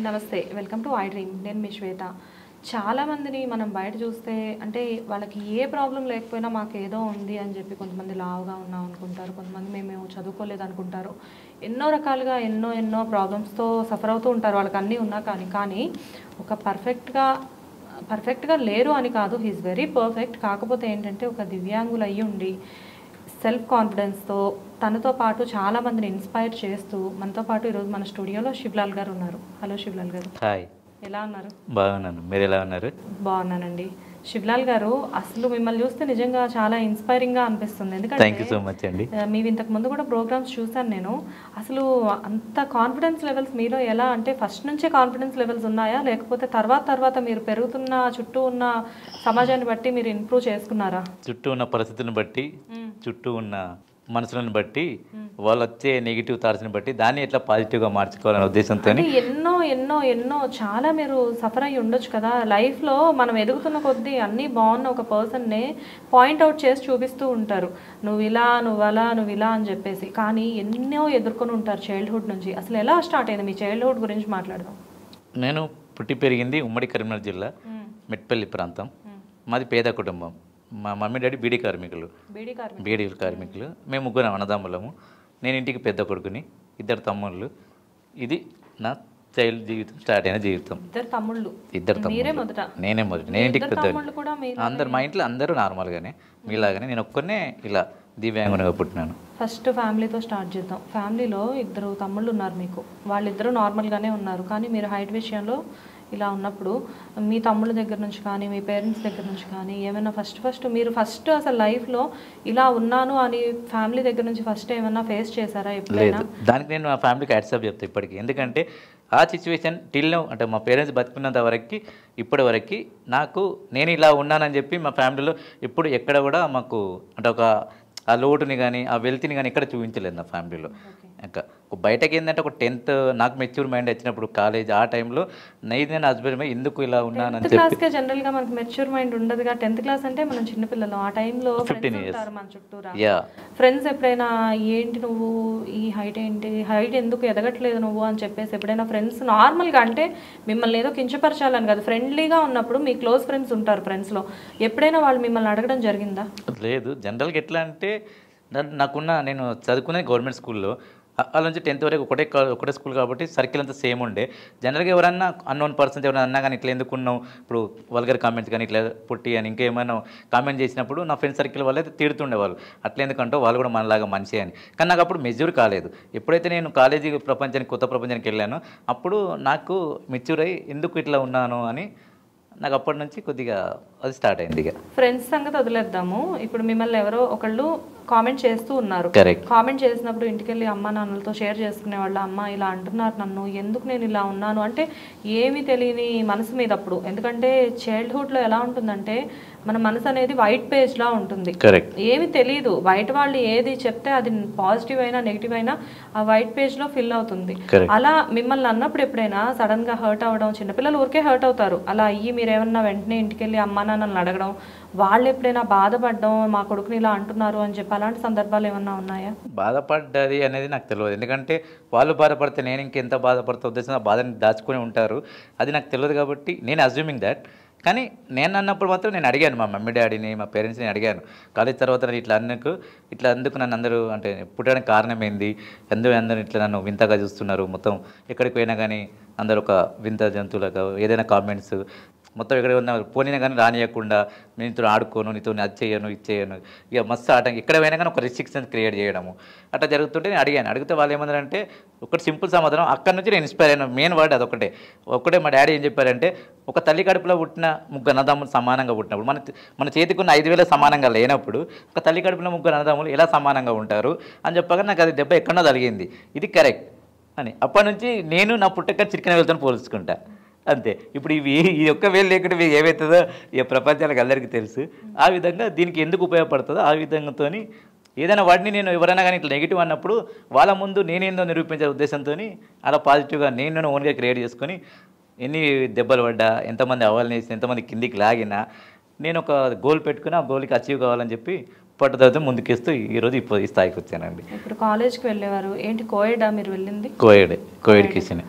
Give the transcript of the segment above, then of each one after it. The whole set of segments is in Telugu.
నమస్తే వెల్కమ్ టు ఐ డ్రీమ్ నేను మీ శ్వేత చాలా మందిని మనం బయట చూస్తే అంటే వాళ్ళకి ఏ ప్రాబ్లం లేకపోయినా మాకు ఏదో ఉంది అని చెప్పి కొంతమంది లావుగా ఉన్నాం అనుకుంటారు కొంతమంది మేము మేము చదువుకోలేదు అనుకుంటారు ఎన్నో రకాలుగా ఎన్నో ఎన్నో ప్రాబ్లమ్స్తో సఫర్ అవుతూ ఉంటారు వాళ్ళకి అన్నీ ఉన్నా కానీ కానీ ఒక పర్ఫెక్ట్గా పర్ఫెక్ట్గా లేరు అని కాదు హీస్ వెరీ పర్ఫెక్ట్ కాకపోతే ఏంటంటే ఒక దివ్యాంగులు అయ్యి ఉండి సెల్ఫ్ కాన్ఫిడెన్స్తో తనతో పాటు చాలా మందిని ఇన్స్పైర్ చేస్తూ మనతో పాటు ఈరోజు మన స్టూడియోలో శివలాల్ గారు ఉన్నారు హలో శివలాల్ గారు హాయ్ ఎలా ఉన్నారు బాగున్నాను మీరు ఎలా ఉన్నారు బాగున్నానండి శివలాల్ గారు అసలు మిమ్మల్ని చూస్తే నిజంగా చాలా ఇన్స్పైరింగ్గా అనిపిస్తుంది థ్యాంక్ యూ ఎందుకంటే సో మచ్ అండి ఆ, మీవి ఇంతకు ముందు కూడా ప్రోగ్రామ్స్ చూసాను నేను అసలు అంత కాన్ఫిడెన్స్ లెవెల్స్ మీలో ఎలా అంటే ఫస్ట్ నుంచే కాన్ఫిడెన్స్ లెవెల్స్ ఉన్నాయా లేకపోతే తర్వాత తర్వాత మీరు పెరుగుతున్న చుట్టూ ఉన్న సమాజాన్ని బట్టి మీరు ఇంప్రూవ్ చేసుకున్నారా చుట్టూ ఉన్న పరిస్థితులను బట్టి చుట్టూ ఉన్న మనుషులను బట్టి వాళ్ళు వచ్చే నెగిటివ్ థాట్స్ని బట్టి దాన్ని ఎట్లా పాజిటివ్గా మార్చుకోవాలనే ఉద్దేశంతో అంటే ఎన్నో ఎన్నో ఎన్నో చాలా మీరు సఫర్ అయ్యి ఉండొచ్చు కదా లైఫ్లో మనం ఎదుగుతున్న కొద్దీ అన్నీ బాగున్న ఒక పర్సన్నే పాయింట్ అవుట్ చేసి చూపిస్తూ ఉంటారు నువ్వు ఇలా నువ్వు అలా నువ్వు ఇలా అని చెప్పేసి కానీ ఎన్నో ఎదుర్కొని ఉంటారు చైల్డ్హుడ్ నుంచి అసలు ఎలా స్టార్ట్ అయింది మీ చైల్డ్హుడ్ గురించి మాట్లాడదాం నేను పుట్టి పెరిగింది ఉమ్మడి కరీంనగర్ జిల్లా మెట్పల్లి ప్రాంతం మాది పేద కుటుంబం మా మమ్మీ డాడీ బీడీ కార్మికులు బీడీ కార్మికులు బీడీ కార్మికులు మేము ముగ్గురం అన్నదమ్ములము నేను ఇంటికి పెద్ద కొడుకుని ఇద్దరు తమ్ముళ్ళు ఇది నా చైల్డ్ జీవితం స్టార్ట్ అయిన జీవితం ఇద్దరు తమ్ముళ్ళు ఇద్దరు మీరే తమ్ముళ్ళు మొదట నేనే మొదటి నేను ఇంటికి ఇద్దరు పెద్ద తమ్ముళ్ళు కూడా మీరు అందరు మా ఇంట్లో అందరూ నార్మల్గానే మీలాగానే నేను ఒక్కనే ఇలా దివ్యాంగునిగా పుట్టినాను ఫస్ట్ ఫ్యామిలీతో స్టార్ట్ చేద్దాం ఫ్యామిలీలో ఇద్దరు తమ్ముళ్ళు ఉన్నారు మీకు వాళ్ళిద్దరూ నార్మల్గానే ఉన్నారు కానీ మీరు హైట్ విషయంలో ఇలా ఉన్నప్పుడు మీ తమ్ముళ్ళ దగ్గర నుంచి కానీ మీ పేరెంట్స్ దగ్గర నుంచి కానీ ఏమైనా ఫస్ట్ ఫస్ట్ మీరు ఫస్ట్ అసలు లైఫ్లో ఇలా ఉన్నాను అని ఫ్యామిలీ దగ్గర నుంచి ఫస్ట్ ఏమైనా ఫేస్ చేశారా ఎప్పుడైనా లేదు దానికి నేను మా ఫ్యామిలీకి యాడ్సప్ చెప్తాను ఇప్పటికి ఎందుకంటే ఆ సిచ్యువేషన్ టిల్ అంటే మా పేరెంట్స్ బతుకున్నంత వరకు ఇప్పటి వరకు నాకు నేను ఇలా ఉన్నానని చెప్పి మా ఫ్యామిలీలో ఇప్పుడు ఎక్కడ కూడా మాకు అంటే ఒక ఆ లోటుని కానీ ఆ వెల్త్ని కానీ ఎక్కడ చూపించలేదు నా ఫ్యామిలీలో ఇంకా ఒక బయటకి ఏంటంటే ఒక టెన్త్ నాకు మెచ్యూర్ మైండ్ వచ్చినప్పుడు కాలేజ్ ఆ టైంలో నైది నేను హస్బెండ్ ఎందుకు ఇలా ఉన్నానని టెన్త్ చెప్పి క్లాస్కే జనరల్గా మనకి మెచ్యూర్ మైండ్ ఉండదుగా టెన్త్ క్లాస్ అంటే మనం చిన్నపిల్లలు ఆ టైంలో ఫ్రెండ్స్ years. ఉంటారు మన చుట్టూరా యా ఫ్రెండ్స్ ఎప్పుడైనా ఏంటి నువ్వు ఈ హైట్ ఏంటి హైట్ ఎందుకు ఎదగట్లేదు నువ్వు అని చెప్పేసి ఎప్పుడైనా ఫ్రెండ్స్ నార్మల్గా అంటే మిమ్మల్ని ఏదో కించపరచాలని కాదు ఫ్రెండ్లీగా ఉన్నప్పుడు మీ క్లోజ్ ఫ్రెండ్స్ ఉంటారు ఫ్రెండ్స్లో ఎప్పుడైనా వాళ్ళు మిమ్మల్ని అడగడం జరిగిందా లేదు జనరల్గా ఎట్లా అంటే నా- నాకున్న నేను చదువుకునేది గవర్నమెంట్ స్కూల్లో వాళ్ళ నుంచి టెన్త్ వరకు ఒకటే కా- ఒకటే స్కూల్ కాబట్టి సర్కిల్ అంతా సేమ్ ఉండే జనరల్గా ఎవరన్నా అన్నోన్ పర్సన్స్ ఎవరైనా అన్నా కానీ ఇట్లా ఎందుకు ఉన్నావు ఇప్పుడు వల్గర్ కామెంట్స్ కానీ ఇట్లా పుట్టి అని ఇంకేమైనా కామెంట్ చేసినప్పుడు నా ఫ్రెండ్ సర్కిల్ వాళ్ళైతే తిడుతుండేవాళ్ళు అట్లా ఎందుకంటే వాళ్ళు కూడా మనలాగా మనిషి అని కానీ నాకు అప్పుడు మెచ్యూర్ కాలేదు ఎప్పుడైతే నేను కాలేజీ ప్రపంచానికి కొత్త ప్రపంచానికి వెళ్ళానో అప్పుడు నాకు మెచ్యూర్ అయ్యి ఎందుకు ఇట్లా ఉన్నాను అని నాకు అప్పటి నుంచి కొద్దిగా అది స్టార్ట్ అయింది ఇక ఫ్రెండ్స్ సంగతి వదిలేద్దాము ఇప్పుడు మిమ్మల్ని ఎవరో ఒకళ్ళు కామెంట్ చేస్తూ ఉన్నారు కరెక్ట్ కామెంట్ చేసినప్పుడు ఇంటికి వెళ్ళి అమ్మ నాన్నలతో షేర్ చేసుకునే వాళ్ళు అమ్మ ఇలా అంటున్నారు నన్ను ఎందుకు నేను ఇలా ఉన్నాను అంటే ఏమీ తెలియని మనసు మీద అప్పుడు ఎందుకంటే చైల్డ్హుడ్లో ఎలా ఉంటుందంటే మన మనసు అనేది వైట్ పేజ్లా ఉంటుంది కరెక్ట్ ఏమి తెలియదు బయట వాళ్ళు ఏది చెప్తే అది పాజిటివ్ అయినా నెగిటివ్ అయినా ఆ వైట్ పేజ్లో ఫిల్ అవుతుంది Correct. అలా మిమ్మల్ని అన్నప్పుడు ఎప్పుడైనా సడన్ గా హర్ట్ అవ్వడం చిన్నపిల్లలు ఊరికే హర్ట్ అవుతారు అలా అయ్యి మీరు ఏమన్నా వెంటనే ఇంటికి వెళ్ళి అమ్మా నాన్నని అడగడం వాళ్ళు ఎప్పుడైనా బాధపడడం మా కొడుకుని ఇలా అంటున్నారు అని చెప్పి అలాంటి సందర్భాలు ఏమన్నా ఉన్నాయా బాధపడ్డది అనేది నాకు తెలియదు ఎందుకంటే వాళ్ళు బాధపడితే నేను ఇంకెంత బాధపడతా ఉద్దేశం ఆ బాధని దాచుకొని ఉంటారు అది నాకు తెలియదు కాబట్టి నేను అజ్యూమింగ్ దట్ కానీ నేను అన్నప్పుడు మాత్రం నేను అడిగాను మా మమ్మీ డాడీని మా పేరెంట్స్ని అడిగాను కాలేజ్ తర్వాత నేను ఇట్లా అందుకు ఇట్లా అందుకు నన్ను అందరూ అంటే పుట్టడానికి కారణం ఏంది ఎందుకు అందరూ ఇట్లా నన్ను వింతగా చూస్తున్నారు మొత్తం ఎక్కడికి పోయినా కానీ అందరూ ఒక వింత జంతువులకు ఏదైనా కామెంట్స్ మొత్తం ఎక్కడ ఉన్న పోనీనా కానీ రానియకుండా నేను నీతో ఆడుకోను నీతో అది చేయను ఇది చేయను ఇక మస్తు ఆట ఎక్కడ పోయినా కానీ ఒక రిస్ట్రిక్షన్స్ క్రియేట్ చేయడము అట్లా జరుగుతుంటే నేను అడిగాను అడిగితే వాళ్ళు ఏమన్నారంటే ఒకటి సింపుల్ సమాధానం అక్కడ నుంచి నేను ఇన్స్పైర్ అయిన మెయిన్ వర్డ్ అదొకటే ఒకటే మా డాడీ ఏం చెప్పారంటే ఒక తల్లి కడుపులో పుట్టిన ముగ్గురు అన్నదమ్ములు సమానంగా పుట్టినప్పుడు మన మన చేతికి ఉన్న ఐదు వేల సమానంగా లేనప్పుడు ఒక తల్లి కడుపులో ముగ్గురు అన్నదమ్ములు ఎలా సమానంగా ఉంటారు అని చెప్పగా నాకు అది దెబ్బ ఎక్కడో తగిలింది ఇది కరెక్ట్ అని అప్పటి నుంచి నేను నా పుట్టక చిరికిన వెళ్తాను పోల్చుకుంటా అంతే ఇప్పుడు ఇవి ఈ ఒక్క వేలు లేకుండా ఇవి ఏమవుతుందో ఈ ప్రపంచానికి అందరికీ తెలుసు ఆ విధంగా దీనికి ఎందుకు ఉపయోగపడుతుందో ఆ విధంగాతో ఏదైనా వాటిని నేను ఎవరైనా కానీ ఇట్లా నెగిటివ్ అన్నప్పుడు వాళ్ళ ముందు నేనేందో నిరూపించే ఉద్దేశంతో అలా పాజిటివ్గా నేను ఓన్గా క్రియేట్ చేసుకొని ఎన్ని దెబ్బలు పడ్డా ఎంతమంది అవ్వాలని వేసి ఎంతమంది కిందికి లాగినా నేను ఒక గోల్ పెట్టుకుని ఆ గోల్కి అచీవ్ కావాలని చెప్పి పట్టుదలతో ముందుకేస్తూ ఈరోజు ఇప్పుడు ఈ స్థాయికి వచ్చానండి ఇప్పుడు కాలేజ్కి వెళ్ళేవారు ఏంటి కోయడా మీరు వెళ్ళింది కోయడ్ కోయడ్ కిచెన్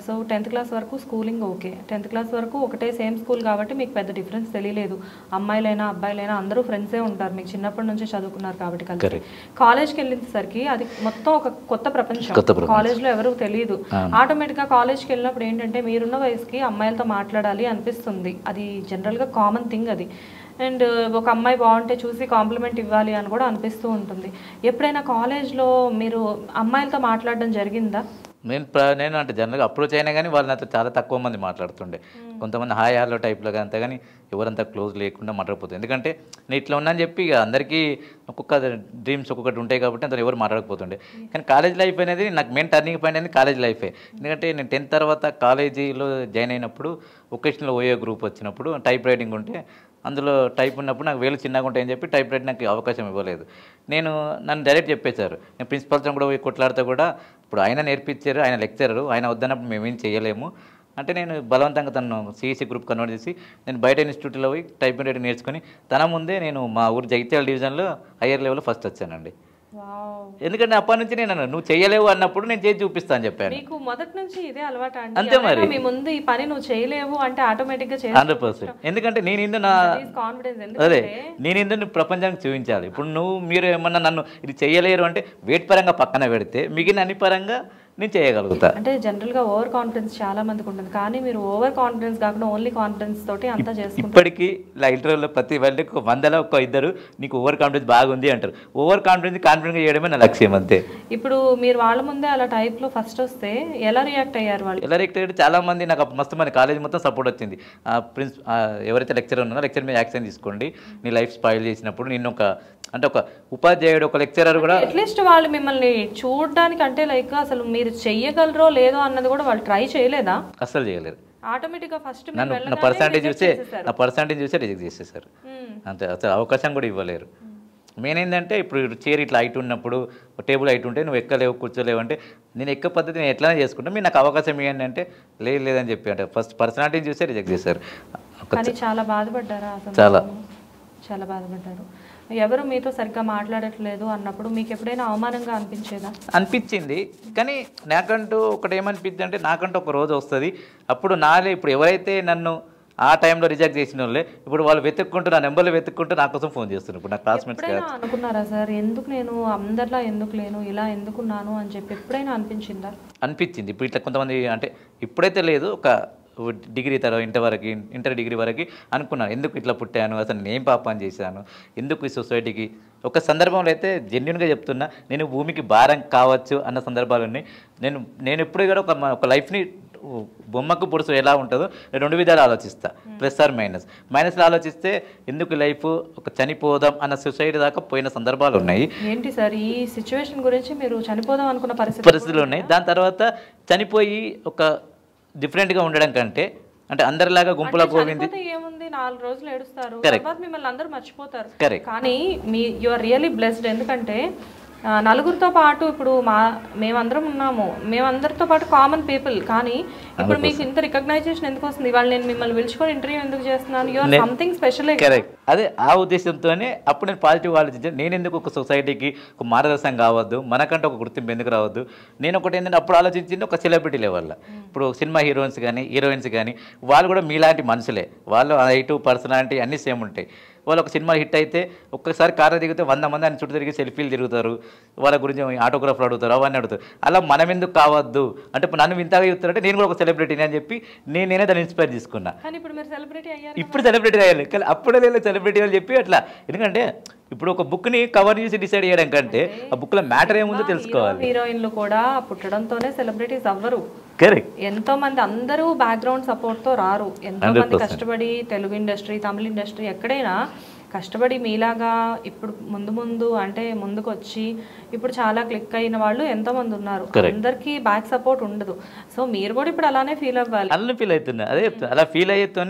సో టెన్త్ క్లాస్ వరకు స్కూలింగ్ ఓకే టెన్త్ క్లాస్ వరకు ఒకటే సేమ్ స్కూల్ కాబట్టి మీకు పెద్ద డిఫరెన్స్ తెలియలేదు అమ్మాయిలైనా అబ్బాయిలైనా అందరూ ఫ్రెండ్సే ఉంటారు మీకు చిన్నప్పటి నుంచే చదువుకున్నారు కాబట్టి కలిసి Correct. కాలేజ్కి వెళ్ళేసరికి అది మొత్తం ఒక కొత్త ప్రపంచం కొత్త ప్రపంచం. కాలేజ్లో ఎవరు తెలియదు అవును. ఆటోమేటిక్గా కాలేజ్కి వెళ్ళినప్పుడు ఏంటంటే మీరున్న వయసుకి అమ్మాయిలతో మాట్లాడాలి అనిపిస్తుంది అది జనరల్గా కామన్ థింగ్ అది అండ్ ఒక అమ్మాయి బాగుంటే చూసి కాంప్లిమెంట్ ఇవ్వాలి అని కూడా అనిపిస్తూ ఉంటుంది ఎప్పుడైనా కాలేజ్లో మీరు అమ్మాయిలతో మాట్లాడడం జరిగిందా నేను ప్ర- నేను అంటే జనరల్గా అప్రోచ్ అయినా కానీ వాళ్ళు నాతో చాలా తక్కువ మంది మాట్లాడుతుండే కొంతమంది హాయ్ హలో టైప్లో అంతే కానీ ఎవరంతా క్లోజ్ లేకుండా మాట్లాడకపోతుంది ఎందుకంటే నేను ఇట్లా ఉన్నాను చెప్పి ఇక అందరికీ ఒక్కొక్క డ్రీమ్స్ ఒక్కొక్కటి ఉంటాయి కాబట్టి అంత ఎవరు మాట్లాడకపోతుండే కానీ కాలేజ్ లైఫ్ అనేది నాకు మెయిన్ టర్నింగ్ పాయింట్ అనేది కాలేజ్ లైఫే ఎందుకంటే నేను టెన్త్ తర్వాత కాలేజీలో జాయిన్ అయినప్పుడు ఒకేషనల్ ఓయో గ్రూప్ వచ్చినప్పుడు టైప్ రైటింగ్ ఉంటే అందులో టైప్ ఉన్నప్పుడు నాకు వేలు చిన్నగా ఉంటాయని చెప్పి టైప్ రైట్ నాకు అవకాశం ఇవ్వలేదు నేను నన్ను డైరెక్ట్ చెప్పేశారు నేను ప్రిన్సిపల్తో కూడా పోయి కొట్లాడితే కూడా ఇప్పుడు ఆయన నేర్పించారు ఆయన లెక్చరరు ఆయన వద్దన్నప్పుడు మేమేం చేయలేము అంటే నేను బలవంతంగా తను సిఈసి గ్రూప్ కన్వర్ట్ చేసి నేను బయట ఇన్స్టిట్యూట్లో పోయి టైపింగ్ రైటింగ్ నేర్చుకొని తన ముందే నేను మా ఊరు జగిత్యాల డివిజన్లో హయ్యర్ లెవెల్లో ఫస్ట్ వచ్చానండి వావ్ ఎందుకంటే అప్పటి నుంచి నేను అన్నాను, నువ్వు చేయలేవు అన్నప్పుడు నేను చేసి చూపిస్తాను చెప్పాను మీకు మొదటి నుంచి ఇదే అలవాటు అండి అంతే ఎవరైనా మరి. మీ ముందు ఈ పని నువ్వు చేయలేవు అంటే ఆటోమేటిక్ గా హండ్రెడ్ పర్సెంట్ ఎందుకంటే నేను ఇందు నా కాన్ఫిడెన్స్ అదే ఎందుకంటే నేను ఏంటంటే ప్రపంచానికి చూపించాలి ఇప్పుడు నువ్వు మీరు ఏమన్నా నన్ను ఇది చేయలేరు అంటే వెయిట్ పరంగా పక్కన పెడితే మిగిలిన అన్ని పరంగా నేను చేయగలుగుతా అంటే జనరల్ గా ఓవర్ కాన్ఫిడెన్స్ చాలా మందికి ఉంటుంది కానీ మీరు ఓవర్ కాన్ఫిడెన్స్ కాకుండా ఓన్లీ కాన్ఫిడెన్స్ తోటి అంతా చేసుకుంటారు ఇప్పటికీ ఇలా ఇంటర్వ్యూలో ప్రతి వాళ్ళకి ఒక వందలో ఒక ఇద్దరు నీకు ఓవర్ కాన్ఫిడెన్స్ బాగుంది అంటారు ఓవర్ కాన్ఫిడెన్స్ కాన్ఫిడెంట్గా చేయడమే నా లక్ష్యం అంతే ఇప్పుడు మీరు వాళ్ళ ముందే అలా టైప్ లో ఫస్ట్ వస్తే ఎలా రియాక్ట్ అయ్యారు వాళ్ళు ఎలా రిక్టెడ్ చాలా మంది నాకు అప్పుడు మస్తు మంది కాలేజ్ మొత్తం సపోర్ట్ వచ్చింది ఆ ప్రిన్స్ ఆ ఎవరైతే లెక్చర్ ఉన్నారో లెక్చర్ మీద యాక్షన్ తీసుకోండి నీ లైఫ్ స్పాయిల్ చేసినప్పుడు నిన్ను ఒక అంటే ఒక ఉపాధ్యాయుడు ఒక లెక్చరర్ కూడా అట్లీస్ట్ వాళ్ళు మిమ్మల్ని చూడడానికి అంటే లైక్ అసలు మీరు చెయ్యగలరో లేదో అన్నది కూడా వాళ్ళు ట్రై చేయలేదా అస్సలు చేయలేరు ఆటోమేటిక్ గా ఫస్ట్ నన్ను నా పర్సంటేజ్ చూస్తే నా పర్సంటేజ్ చూస్తే రిజెక్ట్ చేసేసారు అంతే అసలు అవకాశం కూడా ఇవ్వలేరు మెయిన్ ఏంటంటే ఇప్పుడు చైర్ ఇట్లా హైట్ ఉన్నప్పుడు టేబుల్ హైట్ ఉంటే నువ్వు ఎక్కలేవు కూర్చోలేవు అంటే నేను ఎక్క పద్ధతి నేను ఎట్లా చేసుకుంటా మీరు నాకు అవకాశం ఇవ్వండి అంటే లేదు లేదని చెప్పి అంటే ఫస్ట్ పర్సనాలిటీ చూస్తే రిజెక్ట్ చేశారు ఒక కానీ చాలా బాధపడ్డారా అసలు చాలా. చాలా బాధపడ్డారు ఎవరు మీతో సరిగ్గా మాట్లాడట్లేదు అన్నప్పుడు మీకు ఎప్పుడైనా అవమానంగా అనిపించేదా అనిపించింది కానీ నాకంటూ ఒకటి ఏమనిపించింది అంటే నాకంటూ ఒక రోజు వస్తుంది అప్పుడు నాలే ఇప్పుడు ఎవరైతే నన్ను ఆ టైంలో రిజెక్ట్ చేసిన వాళ్ళే ఇప్పుడు వాళ్ళు వెతుక్కుంటూ నా నెంబర్లు వెతుక్కుంటూ నా కోసం ఫోన్ చేస్తున్నారు ఇప్పుడు నా క్లాస్మేట్స్ ఎప్పుడైనా అనుకున్నారా సార్ ఎందుకు నేను అందరిలా ఎందుకు లేను ఇలా ఎందుకున్నాను అని చెప్పి ఎప్పుడైనా అనిపించిందా అనిపించింది ఇప్పుడు ఇట్లా కొంతమంది అంటే ఇప్పుడైతే లేదు ఒక డిగ్రీ తర్వాత ఇంటర్ వరకు ఇంటర్ డిగ్రీ వరకు అనుకున్నాను ఎందుకు ఇట్లా పుట్టాను అసలు నేను పాపం చేశాను ఎందుకు ఈ సొసైటీకి ఒక సందర్భంలో అయితే జెన్యున్గా చెప్తున్నా నేను భూమికి భారం కావచ్చు అన్న సందర్భాలు ఉన్నాయి నేను నేను ఎప్పుడు కూడా ఒక మ- ఒక లైఫ్ని బొమ్మకు పొడుసు ఎలా ఉంటుందో నేను రెండు విధాలు ఆలోచిస్తా ప్లస్ ఆర్ మైనస్ మైనస్లో ఆలోచిస్తే ఎందుకు లైఫ్ ఒక చనిపోదాం అన్న సొసైటీ దాకా పోయిన సందర్భాలు ఉన్నాయి ఏంటి సార్ ఈ సిచ్యువేషన్ గురించి మీరు చనిపోదాం అనుకున్న పరిస్థితి పరిస్థితులు ఉన్నాయి దాని తర్వాత చనిపోయి ఒక డిఫరెంట్గా ఉండడం కంటే అంటే అందరిలాగా గుంపులా పోయింది చనిపోతే ఏముంది నాలుగు రోజులు ఏడుస్తారు Correct. తర్వాత మిమ్మల్ని అందరూ మర్చిపోతారు కరెక్ట్ కానీ మీ యు ఆర్ రియలీ బ్లెస్డ్ ఎందుకంటే ఆ, నలుగురితో పాటు ఇప్పుడు మా మేమందరం ఉన్నాము మేమందరితో పాటు కామన్ పీపుల్ కానీ ఇప్పుడు మీకు ఇంత రికగ్నైజేషన్ ఎందుకు వస్తుంది ఇవాళ నేను మిమ్మల్ని పిలుచుకొని ఇంటర్వ్యూ ఎందుకు చేస్తున్నాను you are something special correct అదే ఆ ఉద్దేశంతోనే అప్పుడు నేను పాజిటివ్ ఆలోచించాను నేను ఎందుకు ఒక సొసైటీకి ఒక మార్గదర్శనం కావద్దు మనకంటే ఒక గుర్తింపు ఎందుకు రావద్దు నేను ఒకటి ఏంటంటే అప్పుడు ఆలోచించింది ఒక సెలబ్రిటీ లెవెల్లో ఇప్పుడు సినిమా హీరోయిన్స్ కానీ హీరోయిన్స్ కానీ వాళ్ళు కూడా మీలాంటి మనుషులే వాళ్ళు హైటు పర్సనాలిటీ అన్నీ సేమ్ ఉంటాయి వాళ్ళు ఒక సినిమా హిట్ అయితే ఒక్కసారి కారు దిగితే వంద మంది ఆయన చుట్టూ తిరిగి సెల్ఫీలు తిరుగుతారు వాళ్ళ గురించి ఆటోగ్రాఫ్లు అడుగుతారు అవన్నీ అడుగుతారు అలా మనం ఎందుకు కావద్దు అంటే ఇప్పుడు నన్ను వింతగా చెప్తారంటే నేను కూడా ఒక సెలబ్రిటీని అని చెప్పి నేను నేనే దాన్ని ఇన్స్పైర్ తీసుకున్నా కానీ ఇప్పుడు మీరు సెలబ్రిటీ అయ్యారు ఇప్పుడు సెలబ్రిటీ అయ్యాలి కానీ అప్పుడే లేదు సెలబ్రిటీ అని చెప్పి అట్లా ఎందుకంటే ఇప్పుడు ఒక బుక్ని కవర్ చేసి డిసైడ్ చేయడం కంటే ఆ బుక్లో మ్యాటర్ ఏముందో తెలుసుకోవాలి హీరోయిన్లు కూడా పుట్టడంతోనే సెలబ్రిటీస్ అవ్వరు కరెక్ట్ ఎంతో మంది అందరూ బ్యాక్గ్రౌండ్ సపోర్ట్ తో రారు ఎంతో మంది కష్టపడి తెలుగు ఇండస్ట్రీ తమిళ ఇండస్ట్రీ ఎక్కడైనా కష్టపడి మీలాగా ఇప్పుడు ముందు ముందు అంటే ముందుకు వచ్చి ఇప్పుడు చాలా క్లిక్ అయిన వాళ్ళు ఎంతో మంది ఉన్నారు అందరికీ బ్యాక్ సపోర్ట్ ఉండదు సో మీరు కూడా ఇప్పుడు అలానే ఫీల్ అవ్వాలి అలా ఫీల్ అవుతున్నా అదే చెప్తున్నా అలా ఫీల్ అయ్యేతోనే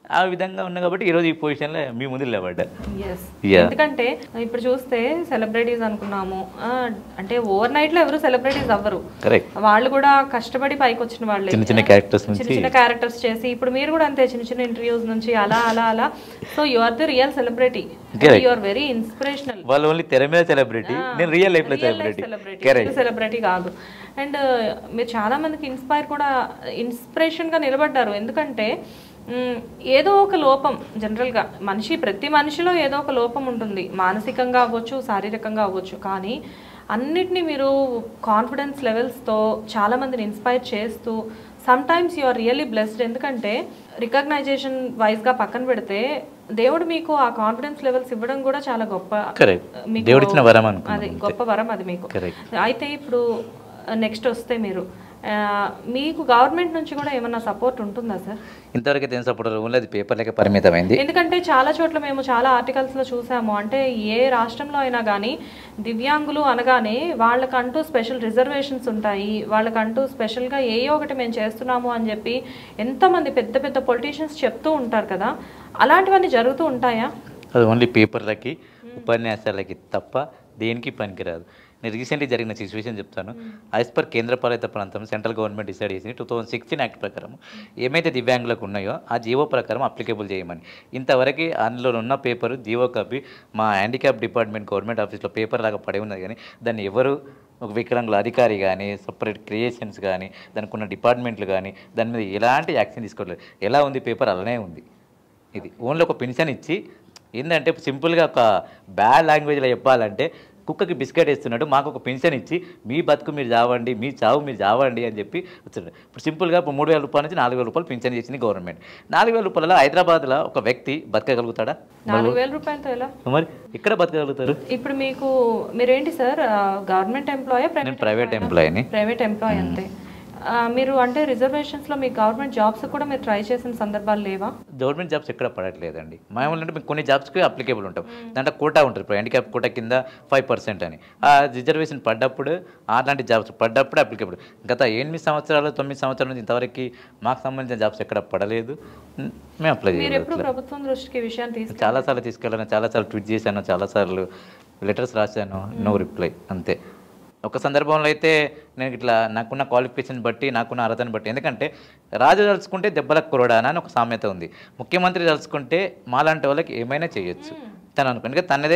ఆ విధంగా ఉన్నా కాబట్టి ఈరోజు ఈ పొజిషన్లో మీ ముందు నిలబడ్డా ఎస్ Yeah. ఎందుకంటే ఇప్పుడు చూస్తే సెలబ్రిటీస్ అనుకున్నాము ఆ, అంటే ఓవర్ నైట్ లో ఎవరు సెలబ్రిటీస్ అవ్వరు కరెక్ట్ వాళ్ళు కూడా కష్టపడి పైకి వచ్చిన వాళ్ళే చిన్న చిన్న క్యారెక్టర్స్ చిన్న నుంచి చిన్న క్యారెక్టర్స్ చేసి ఇప్పుడు మీరు కూడా అంతే చిన్న చిన్న ఇంటర్వ్యూస్ నుంచి అలా అలా అలా so you are the real celebrity Correct. You are very inspirational వాళ్ళు ఓన్లీ తెర మీద సెలబ్రిటీ నేను రియల్ లైఫ్లో సెలబ్రిటీ కరెక్ట్ సెలబ్రిటీ కాదు అండ్ మీరు చాలా మందికి ఇన్స్పైర్ కూడా ఇన్స్పిరేషన్ గా నిలబడ్డారు ఎందుకంటే మ్, ఏదో ఒక లోపం జనరల్గా మనిషి ప్రతి మనిషిలో ఏదో ఒక లోపం ఉంటుంది మానసికంగా అవ్వచ్చు శారీరకంగా అవ్వచ్చు కానీ అన్నిటినీ మీరు కాన్ఫిడెన్స్ లెవెల్స్తో చాలా మందిని ఇన్స్పైర్ చేస్తూ sometimes you are really blessed ఎందుకంటే రికగ్నైజేషన్ వైజ్గా పక్కన పెడితే దేవుడు మీకు ఆ కాన్ఫిడెన్స్ లెవెల్స్ ఇవ్వడం కూడా చాలా గొప్ప కరెక్ట్ మీకు- దేవుడిచ్చిన వరం అది అనుకున్నాను గొప్ప వరం అది మీకు కరెక్ట్ అయితే ఇప్పుడు నెక్స్ట్ వస్తే మీరు ఆ, మీకు గవర్నమెంట్ నుంచి కూడా ఏమన్నా సపోర్ట్ ఉంటుందా సార్ ఇంతవరకు అయితే ఏం సపోర్ట్ ఓన్లీ అది పేపర్లకే పరిమితమైంది ఎందుకంటే చాలా చోట్ల మేము చాలా ఆర్టికల్స్లో చూసాము అంటే ఏ రాష్ట్రంలో అయినా కానీ దివ్యాంగులు అనగానే వాళ్ళకంటూ స్పెషల్ రిజర్వేషన్స్ ఉంటాయి వాళ్ళకంటూ స్పెషల్గా ఏ ఒకటి మేము చేస్తున్నాము అని చెప్పి ఎంతమంది పెద్ద పెద్ద పొలిటీషియన్స్ చెప్తూ ఉంటారు కదా అలాంటివన్నీ జరుగుతూ ఉంటాయా అది ఓన్లీ పేపర్లకి ఉపన్యాసాలకి తప్ప దేనికి పనికిరాదు నేను రీసెంట్లీ జరిగిన సిచ్యువేషన్ చెప్తాను యాజ్ పర్ కేంద్రపాలిత ప్రాంతం సెంట్రల్ గవర్నమెంట్ డిసైడ్ చేసింది టూ థౌసండ్ సిక్స్టీన్ యాక్ట్ ప్రకారం ఏమైతే దివ్యాంగులకు ఉన్నాయో ఆ జీవో ప్రకారం అప్లికేబుల్ చేయమని ఇంతవరకు అందులో ఉన్న పేపర్ జీవో కాపీ మా హ్యాండిక్యాప్ డిపార్ట్మెంట్ గవర్నమెంట్ ఆఫీస్లో పేపర్ లాగా పడి ఉన్నది కానీ దాన్ని ఎవరు ఒక వికలాంగుల అధికారి కానీ సపరేట్ క్రియేషన్స్ కానీ దానికి ఉన్న డిపార్ట్మెంట్లు కానీ దాని మీద ఎలాంటి యాక్షన్ తీసుకోవట్లేదు ఎలా ఉంది పేపర్ అలానే ఉంది ఇది ఓన్లీ ఒక పెన్షన్ ఇచ్చి ఏంటంటే సింపుల్గా ఒక బ్యాడ్ లాంగ్వేజ్లో చెప్పాలంటే కుక్కకి బిస్కెట్ ఇస్తున్నట్టు మాకు ఒక పెన్షన్ ఇచ్చి మీ బతుకు మీరు చావండి మీ చావు మీరు చావండి అని చెప్పి వచ్చాడు ఇప్పుడు సింపుల్గా ఇప్పుడు మూడు వేల రూపాయల నుంచి నాలుగు వేల రూపాయలు పెన్షన్ చేసింది గవర్నమెంట్ నాలుగు వేల రూపాయల హైదరాబాద్లో ఒక వ్యక్తి బతకగలుగుతాడా నాలుగు వేల రూపాయలతో ఎలా మరి ఎక్కడ బతకగలుగుతారు ఇప్పుడు మీకు మీరేంటి సార్ గవర్నమెంట్ ఎంప్లాయీ నేను ప్రైవేట్ ఎంప్లాయీని ప్రైవేట్ ఎంప్లాయీ అంతే ఆ, మీరు అంటే రిజర్వేషన్స్లో మీ గవర్నమెంట్ జాబ్స్ కూడా మీరు ట్రై చేసిన సందర్భాలు లేవా గవర్నమెంట్ జాబ్స్ ఎక్కడ పడట్లేదండి మామూలు అంటే మీకు కొన్ని జాబ్స్కి అప్లికేబుల్ ఉంటాం దాంట్లో కోటా ఉంటుంది ఇప్పుడు హ్యాండిక్యాప్ కోటా కింద ఫైవ్ పర్సెంట్ అని ఆ రిజర్వేషన్ పడ్డప్పుడు అలాంటి జాబ్స్ పడ్డప్పుడు అప్లికేబుల్ గత ఎనిమిది సంవత్సరాలు తొమ్మిది సంవత్సరాల నుంచి ఇంతవరకు మాకు సంబంధించిన జాబ్స్ ఎక్కడ పడలేదు ఉమ్, మేము అప్లై మీరు చేయలేదు ఎప్పుడు ప్రభుత్వం దృష్టికి ఈ విషయాన్ని తీసుకు చాలాసార్లు తీసుకెళ్ళాను చాలాసార్లు ట్వీట్ చేశాను చాలాసార్లు లెటర్స్ రాశాను నో రిప్లై అంతే ఒక సందర్భంలో అయితే నేను ఇట్లా నాకున్న క్వాలిఫికేషన్ బట్టి నాకున్న అర్హతను బట్టి ఎందుకంటే రాజు తలుచుకుంటే దెబ్బలకు కురడానా అని ఒక సామెత ఉంది ముఖ్యమంత్రి తలుచుకుంటే మాలాంటి వాళ్ళకి ఏమైనా చేయొచ్చు తను అనుకో ఎందుకంటే తనదే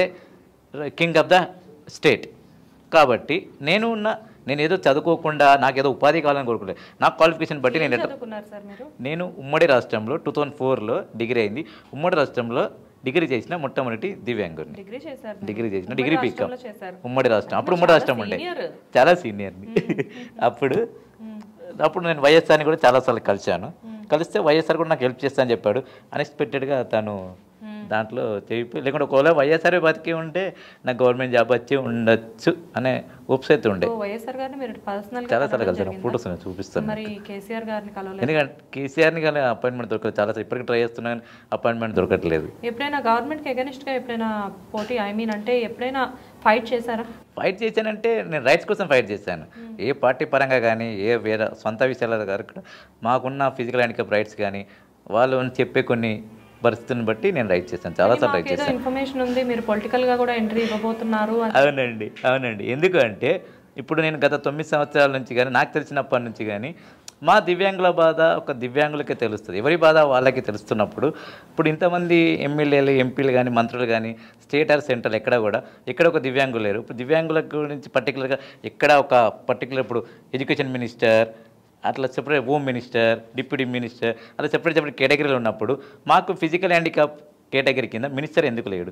కింగ్ ఆఫ్ ద స్టేట్ కాబట్టి నేను ఉన్న నేను ఏదో చదువుకోకుండా నాకు ఏదో ఉపాధి కావాలని కోరుకోలేదు నా క్వాలిఫికేషన్ బట్టి నేను ఎట్లా చదువుకున్నారు సార్ మీరు నేను ఉమ్మడి రాష్ట్రంలో టూ థౌజండ్ ఫోర్లో డిగ్రీ అయింది ఉమ్మడి రాష్ట్రంలో డిగ్రీ చేసిన మొట్టమొదటి దివ్యాంగుని డిగ్రీ చేశారు డిగ్రీ చేసిన ఉమ్మడి డిగ్రీ పీకాం రాష్ట్రంలో చేశారు ఉమ్మడి రాష్ట్రం అప్పుడు ఉమ్మడి రాష్ట్రం ఉండే senior. చాలా సీనియర్ని అప్పుడు అప్పుడు నేను వైఎస్ఆర్ని కూడా చాలాసార్లు కలిశాను కలిస్తే వైఎస్ఆర్ కూడా నాకు హెల్ప్ చేస్తా అని చెప్పాడు అన్ఎక్స్పెక్టెడ్గా తను దాంట్లో చెప్పి లేకుంటే ఒకవేళ వైఎస్ఆర్ బతికి ఉంటే నాకు గవర్నమెంట్ జాబ్ వచ్చి ఉండొచ్చు అనే హోప్స్ అయితే ఉండే ఓ వైఎస్ఆర్ గారిని మీరు పర్సనల్ చాలాసార్లు కలిసాను ఫొటోస్ ఉన్నాయి చూపిస్తాను మరి కేసీఆర్ గారిని కలవలేదు ఎందుకంటే కేసీఆర్ని కానీ అపాయింట్మెంట్ దొరకలేదు చాలా ఇప్పటికి ట్రై చేస్తున్నాను అపాయింట్మెంట్ దొరకట్లేదు ఎప్పుడైనా గవర్నమెంట్కి అగెనిస్ట్గా ఎప్పుడైనా పోటీ ఐ మీన్ అంటే ఎప్పుడైనా ఫైట్ చేశారా ఫైట్ చేశానంటే నేను రైట్స్ కోసం ఫైట్ చేశాను ఏ పార్టీ పరంగా కానీ ఏ వేరే సొంత విషయాల గారు మాకున్న ఫిజికల్ హ్యాండిక్యాప్ రైట్స్ కానీ వాళ్ళు చెప్పే కొన్ని పరిస్థితులను బట్టి నేను రైట్ చేశాను చాలాసార్లు రైట్ ఏదో చేశాను ఇన్ఫర్మేషన్ ఉంది మీరు పొలిటికల్ గా కూడా ఎంట్రీ ఇవ్వబోతున్నారు అని అవునండి అవునండి ఎందుకు అంటే ఇప్పుడు నేను గత తొమ్మిది సంవత్సరాల నుంచి కానీ నాకు తెలిసినప్పటి నుంచి కానీ మా దివ్యాంగుల బాధ ఒక దివ్యాంగులకే తెలుస్తుంది ఎవరి బాధ వాళ్ళకి తెలుస్తున్నప్పుడు ఇప్పుడు ఇంతమంది ఎమ్మెల్యేలు ఎంపీలు కానీ మంత్రులు కానీ స్టేట్ ఆర్ సెంట్రల్ ఎక్కడ కూడా ఎక్కడ ఒక దివ్యాంగులు లేరు ఇప్పుడు దివ్యాంగుల గురించి పర్టికులర్గా ఎక్కడ ఒక పర్టికులర్ ఇప్పుడు ఎడ్యుకేషన్ మినిస్టర్ అట్లా separate home minister deputy minister అలా సెపరేట్ సెపరేట్ కేటగిరీలు ఉన్నప్పుడు మాకు ఫిజికల్ హ్యాండిక్యాప్ కేటగిరీ కింద మినిస్టర్ ఎందుకు లేడు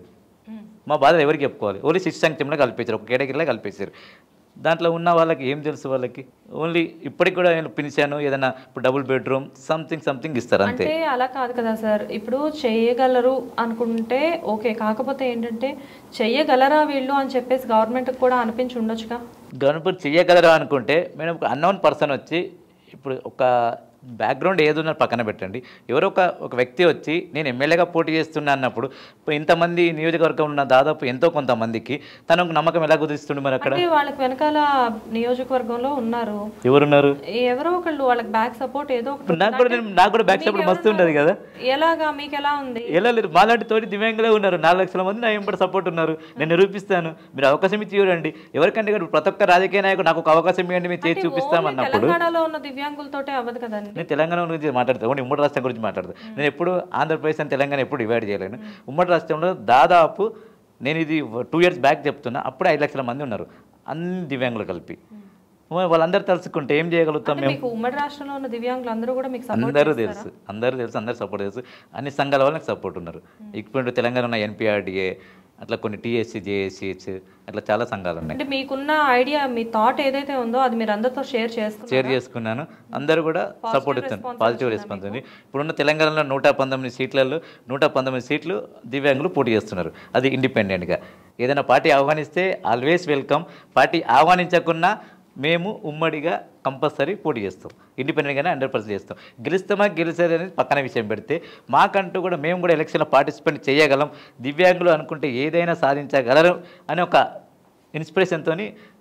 మా బాధలు ఎవరికి చెప్పుకోవాలి ఓన్లీ శిశు సంక్షేమంలో కలిపేశారు ఒక కేటగిరీలో కలిపేశారు దాంట్లో ఉన్న వాళ్ళకి ఏం తెలుసు వాళ్ళకి ఓన్లీ ఇప్పటికి కూడా నేను పిలిచాను ఏదైనా ఇప్పుడు డబుల్ బెడ్రూమ్ సంథింగ్ సంథింగ్ ఇస్తారు అంతే అంటే అలా కాదు కదా సార్ ఇప్పుడు చేయగలరు అనుకుంటే ఓకే కాకపోతే ఏంటంటే చెయ్యగలరా వీళ్ళు అని చెప్పేసి గవర్నమెంట్ కూడా అనిపించి ఉండొచ్చుగా గవర్నమెంట్ చేయగలరా అనుకుంటే మేడం ఒక అన్నోన్ పర్సన్ వచ్చి ఇప్పుడు ఒక బ్యాక్గ్రౌండ్ ఏది ఉన్నా పక్కన పెట్టండి ఎవరో ఒక ఒక వ్యక్తి వచ్చి నేను ఎమ్మెల్యేగా పోటీ చేస్తున్నా అన్నప్పుడు ఇప్పుడు ఇంతమంది నియోజకవర్గం ఉన్న దాదాపు ఎంతో కొంతమందికి తనకు నమ్మకం ఎలా కుదిరిస్తుంది మరి అక్కడ అంటే వాళ్ళకి వెనకాల నియోజకవర్గంలో ఉన్నారు ఎవరున్నారు ఎవరో ఒకళ్ళు వాళ్ళకి బ్యాక్ సపోర్ట్ ఏదో ఒకటి ఇప్పుడు నాకు కూడా నేను నాకు కూడా బ్యాక్ సపోర్ట్ మస్తు ఉండదు కదా ఎలాగా మీకు ఎలా ఉంది ఎలా లేదు మాలాంటి తోటి దివ్యాంగులే ఉన్నారు నాలుగు లక్షల మంది నా ఎంబడి సపోర్ట్ ఉన్నారు నేను నిరూపిస్తాను మీరు అవకాశం ఇచ్చి చూడండి ఎవరికంటే ఇక్కడ ప్రతి ఒక్క రాజకీయ నాయకుడు నాకు ఒక అవకాశం ఇవ్వండి మేము చేసి చూపిస్తాం ఓన్లీ అన్నప్పుడు తెలంగాణలో ఉన్న దివ్యాంగులతోటే అవ్వదు కదండి నేను తెలంగాణ గురించి మాట్లాడతాను ఓన్లీ ఉమ్మడి రాష్ట్రం గురించి మాట్లాడతాను నేను ఎప్పుడు ఆంధ్రప్రదేశ్ అని తెలంగాణ ఎప్పుడు డివైడ్ చేయలేను ఉమ్మడి రాష్ట్రంలో దాదాపు నేను ఇది టూ ఇయర్స్ బ్యాక్ చెప్తున్నా అప్పుడే ఐదు లక్షల మంది ఉన్నారు అన్ని దివ్యాంగులు కలిపి వాళ్ళందరూ తలుచుకుంటే ఏం చేయగలుగుతాం అంటే మీకు ఉమ్మడి రాష్ట్రంలో ఉన్న దివ్యాంగులు అందరూ కూడా మీకు సపోర్ట్ అందరూ తెలుసు అందరూ తెలుసు అందరూ సపోర్ట్ తెలుసు అన్ని సంఘాల వాళ్ళకి సపోర్ట్ ఉన్నారు ఇప్పుడు తెలంగాణ ఉన్న ఎన్పిఆర్డిఏ అట్లా కొన్ని టీఎస్సీ జేఏసీహెచ్ అట్లా చాలా సంఘాలు ఉన్నాయి అంటే మీకున్న ఐడియా మీ థాట్ ఏదైతే ఉందో అది మీరు అందరితో షేర్ చేసుకున్నారు షేర్ చేసుకున్నాను అందరూ కూడా సపోర్ట్ ఇస్తాను పాజిటివ్ రెస్పాన్స్ ఉంది ఇప్పుడున్న తెలంగాణలో నూట పంతొమ్మిది సీట్లలో నూట పంతొమ్మిది సీట్లు దివ్యాంగులు పోటీ చేస్తున్నారు అది ఇండిపెండెంట్గా ఏదైనా పార్టీ ఆహ్వానిస్తే ఆల్వేస్ వెల్కమ్ పార్టీ ఆహ్వానించకున్నా మేము ఉమ్మడిగా కంపల్సరీ పోటీ చేస్తాం ఇండిపెండెంట్గానే హండ్రెడ్ పర్సెంట్ చేస్తాం గెలుస్తామా గెలిచేది అనేది పక్కన విషయం పెడితే మాకంటూ కూడా మేము కూడా ఎలక్షన్లో పార్టిసిపేట్ చేయగలం దివ్యాంగులు అనుకుంటే ఏదైనా సాధించగలరు అని ఒక ఇన్స్పిరేషన్తో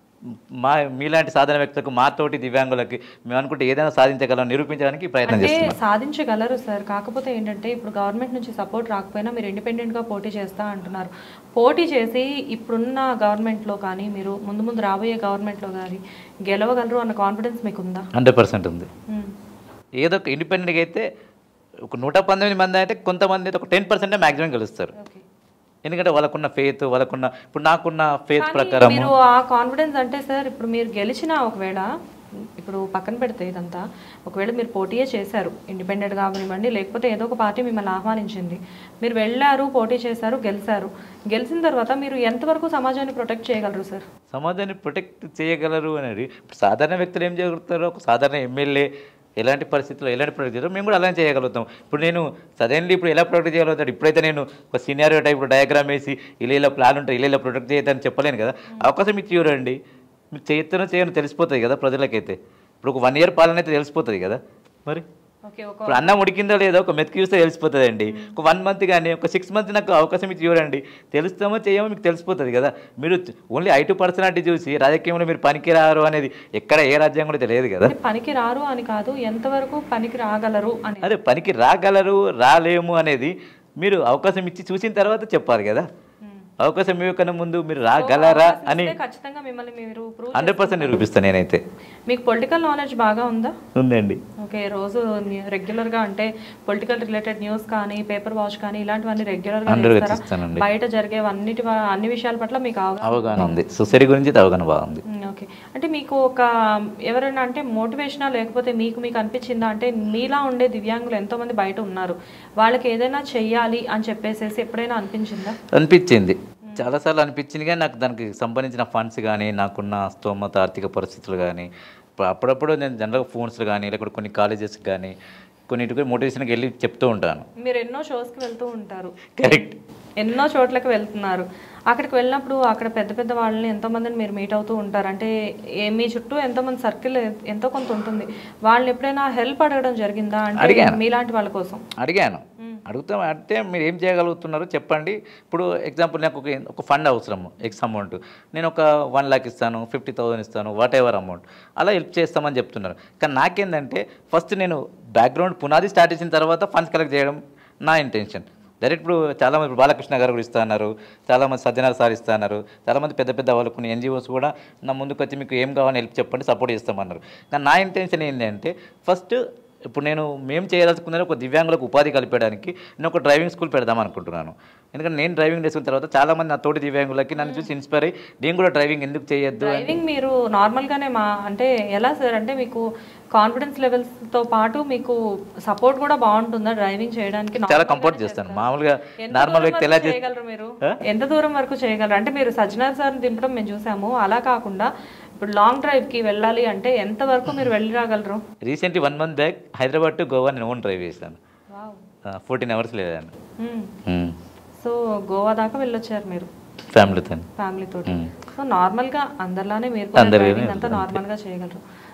మా మీలాంటి సాధన వ్యక్తులకు మాతోటి దివ్యాంగులకి మేము అనుకుంటే ఏదైనా సాధించగలం నిరూపించడానికి ప్రయత్నం అంటే చేస్తున్నాం సాధించగలరు సార్ కాకపోతే ఏంటంటే ఇప్పుడు గవర్నమెంట్ నుంచి సపోర్ట్ రాకపోయినా మీరు ఇండిపెండెంట్గా పోటీ చేస్తా అంటున్నారు పోటీ చేసి ఇప్పుడున్న గవర్నమెంట్లో కానీ మీరు ముందు ముందు రాబోయే గవర్నమెంట్లో కానీ గెలవగలరు అన్న కాన్ఫిడెన్స్ మీకు ఉందా హండ్రెడ్ పర్సెంట్ ఉంది మ్మ్. ఏదో ఒక ఇండిపెండెంట్గా అయితే ఒక నూట పంతొమ్మిది మంది అయితే కొంతమంది అయితే ఒక టెన్ పర్సెంటే మ్యాక్సిమం గెలుస్తారు ఓకే ఎందుకంటే వాళ్ళకున్న ఫేత్ వాళ్ళకున్న ఇప్పుడు నాకున్న ఫేత్ కానీ ప్రకారం మీరు ఆ కాన్ఫిడెన్స్ అంటే సార్ ఇప్పుడు మీరు గెలిచినా ఒకవేళ ఇప్పుడు పక్కన పెడితే ఇదంతా ఒకవేళ మీరు పోటీయే చేశారు ఇండిపెండెంట్ కానివ్వండి లేకపోతే ఏదో ఒక పార్టీ మిమ్మల్ని ఆహ్వానించింది మీరు వెళ్ళారు పోటీ చేశారు గెలిచారు గెలిచిన తర్వాత మీరు ఎంతవరకు సమాజాన్ని ప్రొటెక్ట్ చేయగలరు సార్ సమాజాన్ని ప్రొటెక్ట్ చేయగలరు అనేది ఇప్పుడు సాధారణ వ్యక్తులు ఏం చేయగలుగుతారు ఒక సాధారణ ఎమ్మెల్యే ఎలాంటి పరిస్థితుల్లో ఎలాంటి ప్రొటెక్ట్ చేస్తారో మేము కూడా అలానే చేయగలుగుతాం ఇప్పుడు నేను సడన్లీ ఇప్పుడు ఎలా ప్రొటెక్ట్ చేయగలుగుతాడు ఇప్పుడైతే నేను ఒక సీనియర్ టైప్ డయాగ్రామ్ వేసి ఇలా ఇలా ప్లాన్ ఉంటుంది ఇలా ఇలా ప్రొటెక్ట్ చేయొద్దని చెప్పలేను కదా అవకాశం ఇచ్చి చూడండి మీరు చేయొచ్చనో చేయను తెలిసిపోతుంది కదా ప్రజలకైతే ఇప్పుడు ఒక వన్ ఇయర్ పాలన అయితే తెలిసిపోతుంది కదా మరి ఓకే ఒక ఇప్పుడు అన్నం ఉడికిందో లేదో ఒక మెతికి చూస్తే తెలిసిపోతుందండి ఒక వన్ మంత్ కానీ ఒక సిక్స్ మంత్ నాకు అవకాశం ఇచ్చి చూడండి తెలుస్తామో చేయమో మీకు తెలిసిపోతుంది కదా మీరు ఓన్లీ ఐటీ పర్సనాలిటీ చూసి రాజకీయంలో మీరు పనికిరారు అనేది ఎక్కడ ఏ రాజ్యం కూడా తెలియదు కదా అంటే పనికి రారు అని కాదు ఎంతవరకు పనికి రాగలరు అని అదే పనికి రాగలరు రాలేము అనేది మీరు అవకాశం ఇచ్చి చూసిన తర్వాత చెప్పాలి కదా మ్మ్. అవకాశం ఇవ్వకన్నా ముందు మీరు రాగలరా అని ఇస్తే ఖచ్చితంగా మిమ్మల్ని మీరు ప్రూవ్ హండ్రెడ్ పర్సెంట్ నిరూపిస్తాను నేనైతే మీకు పొలిటికల్ నాలెడ్జ్ బాగా ఉందా ఉందండి ఓకే రోజు రెగ్యులర్గా అంటే పొలిటికల్ రిలేటెడ్ న్యూస్ కానీ పేపర్ వాచ్ కానీ ఇలాంటివన్నీ రెగ్యులర్గా హండ్రెడ్ చేస్తారా ఇస్తానండి బయట జరిగేవన్నిటి వ- అన్ని విషయాల పట్ల మీకు అవగాహన అవగాహన ఉంది సొసైటీ గురించి అయితే అవగాహన బాగుంది మ్మ్, ఓకే అంటే మీకు ఒక ఎవరైనా అంటే మోటివేషనా లేకపోతే మీకు మీకు అనిపించిందా అంటే మీలా ఉండే దివ్యాంగులు ఎంతోమంది బయట ఉన్నారు వాళ్ళకి ఏదైనా చెయ్యాలి అని చెప్పేసేసి ఎప్పుడైనా అనిపించిందా అనిపించింది చాలాసార్లు అనిపించింది కానీ నాకు దానికి సంబంధించిన ఫండ్స్ కానీ నాకున్న స్తోమత ఆర్థిక పరిస్థితులు కానీ ఇప్పుడు అప్పుడప్పుడు నేను జనరల్గా ఫోన్స్ కానీ లేకపోతే కొన్ని కాలేజెస్ కానీ కొన్నిటికి మోటివేషన్కి వెళ్ళి చెప్తూ ఉంటాను మీరు ఎన్నో షోస్కి వెళ్తూ ఉంటారు కరెక్ట్ ఎన్నో చోట్లకి వెళ్తున్నారు అక్కడికి వెళ్ళినప్పుడు అక్కడ పెద్ద పెద్ద వాళ్ళని ఎంతో మందిని మీరు మీట్ అవుతూ ఉంటారు అంటే ఏ మీ చుట్టూ ఎంతో మంది సర్కిల్ ఎంతో కొంత ఉంటుంది వాళ్ళని ఎప్పుడైనా హెల్ప్ అడగడం జరిగిందా అంటే అడిగాను. మీలాంటి వాళ్ళ కోసం అడిగాను మ్మ్. అడుగుతాం అంటే మీరు ఏం చేయగలుగుతున్నారో చెప్పండి ఇప్పుడు ఎగ్జాంపుల్ నాకు ఒక ఒక ఫండ్ అవసరం ఎక్స్ అమౌంట్ నేను ఒక వన్ లాక్ ఇస్తాను ఫిఫ్టీ థౌసండ్ ఇస్తాను వాట్ ఎవర్ అమౌంట్ అలా హెల్ప్ చేస్తామని చెప్తున్నారు కానీ నాకేందంటే ఫస్ట్ నేను బ్యాక్గ్రౌండ్ పునాది స్టార్ట్ చేసిన తర్వాత ఫండ్స్ కలెక్ట్ చేయడం నా ఇంటెన్షన్ డైరెక్ట్ ఇప్పుడు చాలామంది ఇప్పుడు బాలకృష్ణ గారు కూడా ఇస్తున్నారు చాలామంది సజ్జనార్ సార్ ఇస్తున్నారు చాలామంది పెద్ద పెద్ద వాళ్ళు కొన్ని ఎన్జిఓస్ కూడా నా ముందుకు వచ్చి మీకు ఏం కావాలని హెల్ప్ చెప్పండి సపోర్ట్ చేస్తామన్నారు కానీ నా ఇంటెన్షన్ ఏంటంటే ఫస్ట్ ఇప్పుడు నేను మేము చేయదలుచుకున్నది ఒక దివ్యాంగులకు ఉపాధి కల్పించడానికి నేను ఒక డ్రైవింగ్ స్కూల్ పెడదాం అనుకుంటున్నాను ఎందుకంటే నేను డ్రైవింగ్ నేర్చుకున్న తర్వాత చాలామంది నా తోటి దివ్యాంగులకి నన్ను చూసి ఇన్స్పైర్ అయ్యి నేను కూడా డ్రైవింగ్ ఎందుకు చేయొద్దు అని డ్రైవింగ్ మీరు నార్మల్గానే మా అంటే ఎలా సార్ అంటే మీకు కాన్ఫిడెన్స్ లెవెల్స్తో పాటు మీకు సపోర్ట్ కూడా బాగుంటుందా డ్రైవింగ్ చేయడానికి చాలా Normal కంఫర్ట్ గానే చేస్తాను చేస్తారా? మామూలుగా ఎంత నార్మల్ దూరం వ్యక్తి వరకు ఎలా చేస్తే చేయగలరు మీరు ఆ? ఎంత దూరం వరకు చేయగలరు అంటే మీరు సజ్జనార్ సార్ దింపడం మేము చూసాము అలా కాకుండా ఇప్పుడు లాంగ్ డ్రైవ్ కి వెళ్ళాలి అంటే ఎంత వరకు మీరు వెళ్ళి రాగలరు recently one month back Hyderabad to Goa నేను ఓన్ డ్రైవ్ చేశాను వావ్ ఫోర్టీన్ అవర్స్ లేదండి సో గోవా దాకా వెళ్ళొచ్చారు మీరు ఫ్యామిలీతో ఫ్యామిలీ తోటి మ్మ్. సో నార్మల్ గా అందరిలానే మీరు అందరిలానే డ్రైవింగ్ అంతా నార్మల్ గా చేయగలరు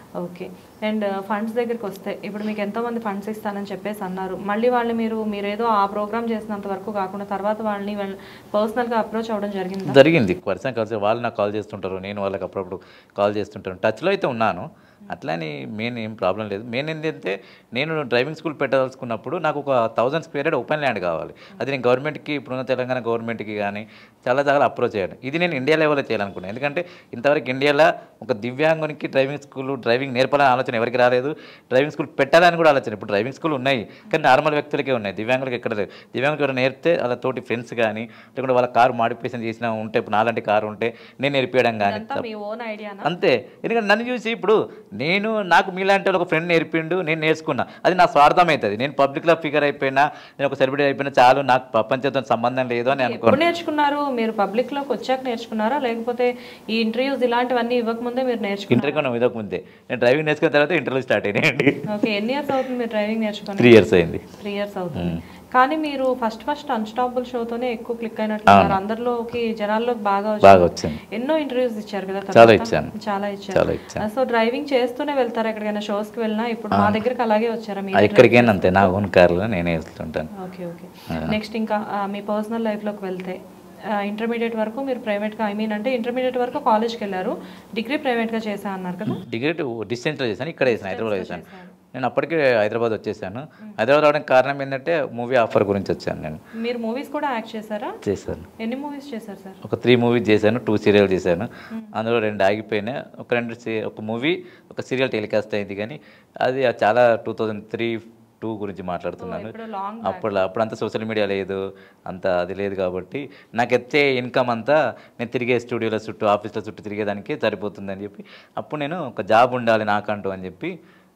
ఓకే అండ్ ఫండ్స్ దగ్గరికి వస్తే ఇప్పుడు మీకు ఎంతోమంది ఫండ్స్ ఇస్తానని చెప్పేసి అన్నారు మళ్ళీ వాళ్ళు మీరు మీరేదో ఆ ప్రోగ్రామ్ చేసినంత వరకు కాకుండా తర్వాత వాళ్ళని వాళ్ళు పర్సనల్గా అప్రోచ్ అవ్వడం జరిగిందా జరిగింది పర్సన్ కలిసి వాళ్ళు నాకు కాల్ చేస్తుంటారు నేను వాళ్ళకి అప్పుడప్పుడు కాల్ చేస్తుంటాను టచ్లో అయితే ఉన్నాను అట్లని మెయిన్ ఏం ప్రాబ్లం లేదు మెయిన్ ఏంటంటే నేను డ్రైవింగ్ స్కూల్ పెట్టదలుచుకున్నప్పుడు నాకు ఒక థౌజండ్ స్క్వేర్ ఓపెన్ ల్యాండ్ కావాలి అది నేను గవర్నమెంట్కి ఇప్పుడున్న తెలంగాణ గవర్నమెంట్కి కానీ చాలా చాలా అప్రోచ్ అయ్యాను ఇది నేను ఇండియా లెవెల్లో చేయాలనుకున్నాను ఎందుకంటే ఇంతవరకు ఇండియాలో ఒక దివ్యాంగునికి డ్రైవింగ్ స్కూల్ డ్రైవింగ్ నేర్పాలని ఆలోచన ఎవరికి రాలేదు డ్రైవింగ్ స్కూల్ పెట్టాలని కూడా ఆలోచన ఇప్పుడు డ్రైవింగ్ స్కూల్ ఉన్నాయి కానీ నార్మల్ వ్యక్తులకే ఉన్నాయి దివ్యాంగులకు ఎక్కడ లేదు దివ్యాంగులకు ఎవరైనా నేర్పితే వాళ్ళ తోటి ఫ్రెండ్స్ కానీ లేకుంటే వాళ్ళ కారు మాడిఫికేషన్ చేసిన ఉంటే ఇప్పుడు నాలాంటి కారు ఉంటే నేను నేర్పించడం కానీ అంతా మీ ఓన్ ఐడియానా అంతే ఎందుకంటే నన్ను చూసి ఇప్పుడు నేను నాకు మీలాంటి వాళ్ళు ఒక ఫ్రెండ్ నేర్పిండు నేను నేర్చుకున్నా అది నా స్వార్థం అవుతుంది నేను పబ్లిక్లో ఫిగర్ అయిపోయినా నేను ఒక సెలబ్రిటీ అయిపోయినా చాలు నాకు ప్రపంచంతో సంబంధం లేదు అని అనుకో ఎప్పుడు నేర్చుకున్నారు మీరు పబ్లిక్ లోకి వచ్చాక నేర్చుకున్నారా లేకపోతే ఈ ఇంటర్వ్యూస్ ఇలాంటివన్నీ ఇవ్వకముందే మీరు నేర్చుకున్నారు ఇంటర్వ్యూ ఇదొక ముందే నేను డ్రైవింగ్ నేర్చుకున్న తర్వాత ఇంటర్వ్యూ స్టార్ట్ అయినాయండి ఓకే ఎన్ని ఇయర్స్ అవుతుంది మీరు డ్రైవింగ్ నేర్చుకుని త్రీ ఇయర్స్ అయింది త్రీ ఇయర్స్ అవుతుంది కానీ మీరు ఫస్ట్ ఫస్ట్ అన్స్టాపబుల్ షోతోనే ఎక్కువ క్లిక్ అయినట్లున్నారు అందరిలోకి జనాల్లోకి బాగా బాగా వచ్చారు వచ్చింది ఎన్నో ఇంటర్వ్యూస్ ఇచ్చారు కదా చాలా తర్వాత? ఇచ్చాను చాలా ఇచ్చారు చాలా ఇచ్చాను సో డ్రైవింగ్ చేస్తూనే వెళ్తారు ఎక్కడికైనా షోస్ కి వెళ్ళినా ఇప్పుడు మా దగ్గరికి అలాగే వచ్చారా మీరు ఎక్కడికైనా అంతే నా ఓన్ కార్లో నేనే వెళ్తుంటాను ఓకే ఓకే నెక్స్ట్ ఇంకా ఆ, మీ పర్సనల్ లైఫ్లోకి వెళ్తే ఇంటర్మీడియట్ వరకు మీరు ప్రైవేట్గా ఐ మీన్ అంటే ఇంటర్మీడియట్ వరకు కాలేజ్కి వెళ్ళారు డిగ్రీ ప్రైవేట్గా చేసా అన్నారు కదా డిగ్రీ డిస్టెన్స్లో చేశాను ఇక్కడ చేశాను హైదరాబాద్లో చేశాను నేను అప్పటికే హైదరాబాద్ వచ్చేసాను హైదరాబాద్ రావడానికి కారణం ఏంటంటే మూవీ ఆఫర్ గురించి వచ్చాను నేను మీరు మూవీస్ కూడా యాక్ట్ చేశారా చేశాను ఎన్ని మూవీస్ చేశారు సార్ ఒక త్రీ మూవీస్ చేశాను టూ సీరియల్ చేశాను అందులో రెండు ఆగిపోయినాయి ఒక రెండు సీ- ఒక మూవీ ఒక సీరియల్ టెలికాస్ట్ అయింది కానీ అది చాలా టూ థౌజండ్ త్రీ టూ గురించి మాట్లాడుతున్నాను ఇప్పుడు లాంగ్ అప్పుడు అప్పుడు అంతా సోషల్ మీడియా లేదు అంత అది లేదు కాబట్టి నాకు వచ్చే ఇన్కమ్ అంతా నేను తిరిగే స్టూడియోల చుట్టూ ఆఫీస్ల చుట్టూ తిరిగేదానికి సరిపోతుందని చెప్పి అప్పుడు నేను ఒక జాబ్ ఉండాలి నాకంటూ అని చెప్పి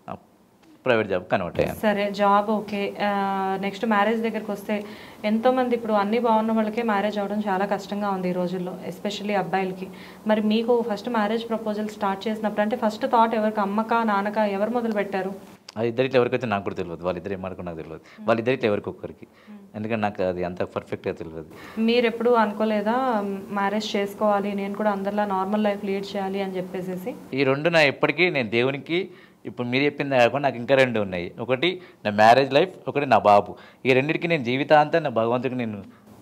ప్రైవేట్ జాబ్ కన్వర్ట్ అయ్యాను సరే జాబ్ ఓకే నెక్స్ట్ మ్యారేజ్ దగ్గరికి వస్తే ఎంతోమంది ఇప్పుడు అన్ని బాగున్న వాళ్ళకే మ్యారేజ్ అవ్వడం చాలా కష్టంగా ఉంది ఈ రోజుల్లో ఎస్పెషల్లీ అబ్బాయిలకి మరి మీకు ఫస్ట్ మ్యారేజ్ ప్రపోజల్ స్టార్ట్ చేసినప్పుడు అంటే ఫస్ట్ థాట్ ఎవరికి అమ్మక నాన్నక ఎవరు మొదలు పెట్టారు అది ఇద్దరిట్లో ఎవరికైతే నాకు కూడా తెలియదు వాళ్ళిద్దరు ఏమనుకో నాకు తెలియదు వాళ్ళిద్దరిట్లో ఎవరికి ఒక్కరికి ఎందుకంటే నాకు అది అంత పర్ఫెక్ట్గా తెలియదు మీరు ఎప్పుడు అనుకోలేదా మ్యారేజ్ చేసుకోవాలి నేను కూడా అందరిలా నార్మల్ లైఫ్ లీడ్ చేయాలి అని చెప్పేసి ఈ రెండు నా ఎప్పటికీ నేను దేవునికి ఇప్పుడు మీరు చెప్పింది కాకుండా నాకు ఇంకా రెండు ఉన్నాయి ఒకటి నా మ్యారేజ్ లైఫ్ ఒకటి నా బాబు ఈ రెండింటికి నేను జీవితాంతం నా భగవంతుడికి నేను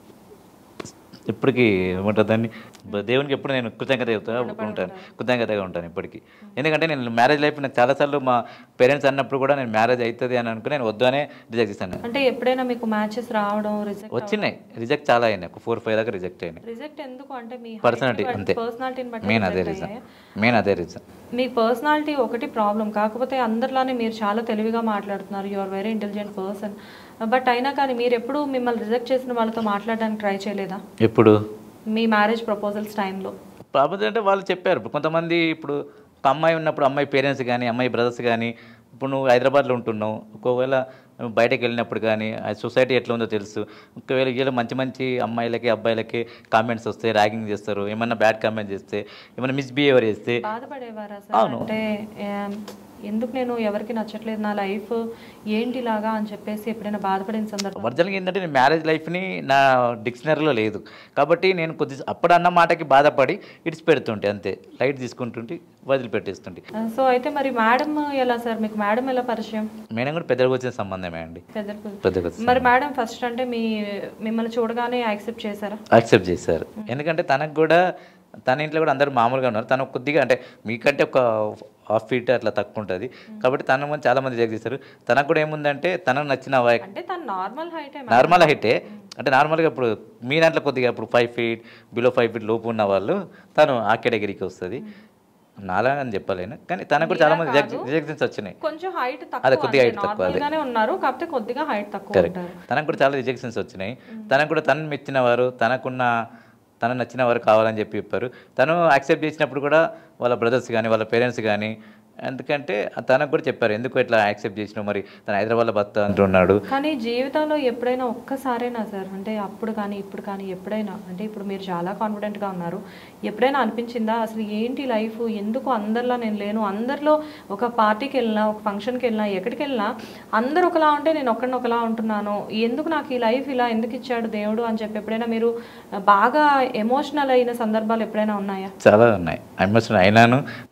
ఇప్పటికీ ఏమంటుంది దాన్ని బ- దేవునికి ఎప్పుడు నేను కృతజ్ఞత చెప్తా ఉంటాను కృతజ్ఞతగా ఉంటాను ఇప్పటికీ ఎందుకంటే నేను మ్యారేజ్ లైఫ్ నాకు చాలాసార్లు మా పేరెంట్స్ అన్నప్పుడు కూడా నేను మ్యారేజ్ అవుతుంది అని అనుకుని నేను వద్దనే రిజెక్ట్ చేశాను అంటే ఎప్పుడైనా మీకు మ్యాచెస్ రావడం రిజెక్ట్ వచ్చినాయి రిజెక్ట్ చాలా అయినాయి ఒక ఫోర్ ఫైవ్ దాకా రిజెక్ట్ అయినాయి రిజెక్ట్ ఎందుకు అంటే మీ పర్సనాలిటీ అంతే పర్సనాలిటీని బట్టి మెయిన్ అదే reject రీజన్ అయ్యాయా? మెయిన్ అదే రీజన్ మీ పర్సనాలిటీ ఒకటి ప్రాబ్లం కాకపోతే అందరిలానే మీరు చాలా తెలివిగా మాట్లాడుతున్నారు you are very intelligent person but అయినా కానీ మీరు ఎప్పుడు మిమ్మల్ని రిజెక్ట్ చేసిన వాళ్ళతో మాట్లాడడానికి ట్రై చేయలేదా ఎప్పుడు మీ మ్యారేజ్ ప్రపోజల్స్ టైంలో కాకపోతే అంటే వాళ్ళు చెప్పారు ఇప్పుడు కొంతమంది ఇప్పుడు ఒక అమ్మాయి ఉన్నప్పుడు అమ్మాయి పేరెంట్స్ కానీ అమ్మాయి బ్రదర్స్ కానీ ఇప్పుడు నువ్వు హైదరాబాద్లో ఉంటున్నావు ఒకవేళ నువ్వు బయటకు వెళ్ళినప్పుడు కానీ ఆ సొసైటీ ఎట్లా ఉందో తెలుసు ఒకవేళ వీళ్ళు మంచి మంచి అమ్మాయిలకి అబ్బాయిలకి కామెంట్స్ వస్తే ర్యాగింగ్ చేస్తారు ఏమన్నా బ్యాడ్ కామెంట్ చేస్తే ఏమన్నా మిస్బిహేవియర్ చేస్తే బాధపడేవారా సార్ అంటే ఏం, ఎందుకు నేను ఎవరికి నచ్చట్లేదు నా లైఫ్ ఏంటిలాగా అని చెప్పేసి ఎప్పుడైనా బాధపడిన సందర్భం ఒరిజినల్గా ఏంటంటే నేను మ్యారేజ్ లైఫ్ని నా డిక్షనరీలో లేదు కాబట్టి నేను కొద్ది అప్పుడు అన్న మాటకి బాధపడి ఇడిచి పెడుతుంటే అంతే లైట్ తీసుకుంటుంటే వదిలిపెట్టేస్తుంటే సో అయితే మరి మేడం ఎలా సార్ మీకు మేడం ఎలా పరిచయం మేడం కూడా పెద్దగా వచ్చిన సంబంధమే అండి పెద్దలకు పెద్దగా వచ్చిన మరి మేడం ఫస్ట్ అంటే మీ మిమ్మల్ని చూడగానే యాక్సెప్ట్ చేశారా యాక్సెప్ట్ చేశారు ఎందుకంటే తనకు కూడా తన ఇంట్లో కూడా అందరూ మామూలుగా ఉన్నారు తను కొద్దిగా అంటే మీకంటే ఒక హాఫ్ ఫీట్ అట్లా తక్కువ ఉంటుంది కాబట్టి తన మంది చాలా మంది రిజెక్ట్ చేశారు తనకు కూడా ఏముందంటే తనకు నచ్చిన వై- అంటే తను నార్మల్ హైట్ నార్మల్ హైటే అంటే నార్మల్గా ఇప్పుడు మీ దాంట్లో కొద్దిగా ఇప్పుడు five feet below five feet లోపు ఉన్న వాళ్ళు తను ఆ కేటగిరీకి వస్తుంది నాలా అని చెప్పలేను కానీ తనకు కూడా చాలా మంది రిజెక్షన్స్ వచ్చినాయి కొంచెం హైట్ అదే తక్కువ కొద్దిగా అంటే height తక్కువ, normal గానే ఉన్నారు కాకపోతే కొద్దిగా హైట్ తక్కువ కరెక్ట్ ఉంటారు తనకు కూడా చాలా రిజెక్షన్స్ వచ్చినాయి తనకు కూడా తను మెచ్చిన వారు తనకున్న తన నచ్చిన వారు కావాలని చెప్పి చెప్పారు తను యాక్సెప్ట్ చేసినప్పుడు కూడా వాళ్ళ బ్రదర్స్ కానీ వాళ్ళ పేరెంట్స్ కానీ ఎందుకంటే తనకు కూడా చెప్పారు ఎందుకు ఇట్లా యాక్సెప్ట్ చేసినావు మరి తను హైదరాబాద్లో భర్త అంటున్నాడు కానీ జీవితంలో ఎప్పుడైనా ఒక్కసారేనా సార్ అంటే అప్పుడు కానీ ఇప్పుడు కానీ ఎప్పుడైనా అంటే ఇప్పుడు మీరు చాలా కాన్ఫిడెంట్గా ఉన్నారు ఎప్పుడైనా అనిపించిందా అసలు ఏంటి లైఫ్ ఎందుకు అందరిలా నేను లేను అందరిలో ఒక పార్టీకి వెళ్ళినా ఒక ఫంక్షన్కి వెళ్ళినా ఎక్కడికి వెళ్ళినా అందరు ఒకలా ఉంటే నేను ఒక్కడిని ఒకలా ఉంటున్నాను ఎందుకు నాకు ఈ లైఫ్ ఇలా ఎందుకు ఇచ్చాడు దేవుడు అని చెప్పి ఎప్పుడైనా మీరు బాగా ఎమోషనల్ అయిన సందర్భాలు ఎప్పుడైనా ఉన్నాయా చాలా ఉన్నాయి ఎమోషనల్ అయినాను